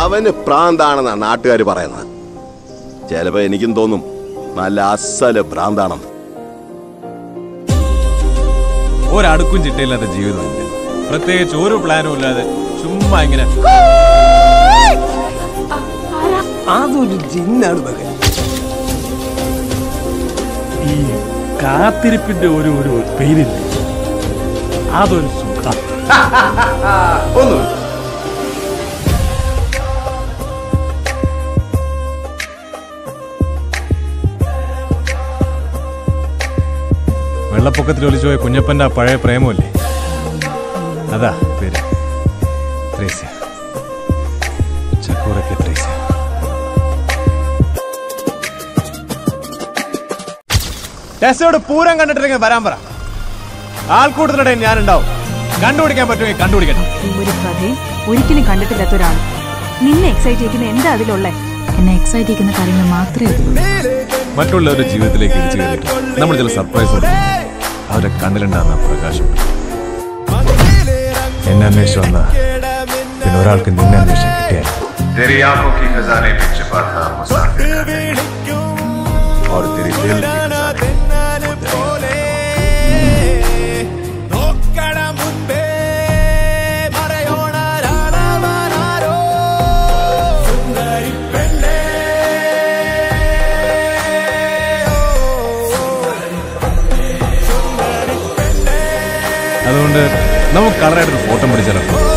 അവന് പ്രാന്താണെന്നാ നാട്ടുകാർ പറയുന്നത് ചിലപ്പോ എനിക്കും തോന്നും നല്ല അസല് ഭ്രാന്താണെന്ന് ഒരടുക്കും ചിട്ടയില്ലാത്ത ജീവിതം എന്റെ. പ്രത്യേകിച്ച് ഒരു പ്ലാനും ഇല്ലാതെ ചുമ്മാ ഇങ്ങനെ അതൊരു ജിന്നാണ് മകൻ ഈ കാത്തിരിപ്പിന്റെ ഒരു ഒരു പേരില്ലേ അതൊരു സുഖം ഒന്നുമില്ല വെള്ളപ്പൊക്കത്തിൽ ഒലിച്ചു പോയ കുഞ്ഞപ്പന്റെ ആ പഴയ പ്രേമല്ലേ അതാ പേര് ത്രേസ്യ ചക്കൂറയ്ക്ക് ത്രേസ്യ ടെസ്റ്റോട് പൂരം കണ്ടിട്ടില്ലെങ്കിൽ വരാൻ പറ ആൾക്കൂട്ടത്തിനിടയിൽ ഞാനുണ്ടാവും കണ്ടുപിടിക്കാൻ പറ്റുമെങ്കിൽ കണ്ടുപിടിക്കണം ഒരു കഥയും ഒരിക്കലും കണ്ടിട്ടില്ലാത്ത ഒരാൾ നിന്നെ എക്സൈറ്റ് ചെയ്യുന്ന എന്താ അതിലുള്ളേ എന്നെ എക്സൈറ്റ് ചെയ്യുന്ന കാര്യങ്ങൾ മാത്രമേ അതിലുള്ളൂ മറ്റുള്ളവരുടെ ജീവിതത്തിലേക്ക് ഇടിച്ചു കയറിയിട്ട് നമ്മൾ ചില സർപ്രൈസ് കൊടുക്കും അവരെ കണ്ണിലുണ്ടാകുന്ന പ്രകാശം എന്നെ അന്വേഷിച്ച് വന്ന പിന്നെ ഒരാൾക്ക് നിന്നെ അന്വേഷിച്ച് കിട്ടിയാൽ तेरी आंखों की खजाने में छिपा था मुसाफिर का दिल। और तेरी दिल की खजाने അതുകൊണ്ട് നമുക്ക് കളറായിട്ടൊരു ഫോട്ടോ പിടിച്ചാലോ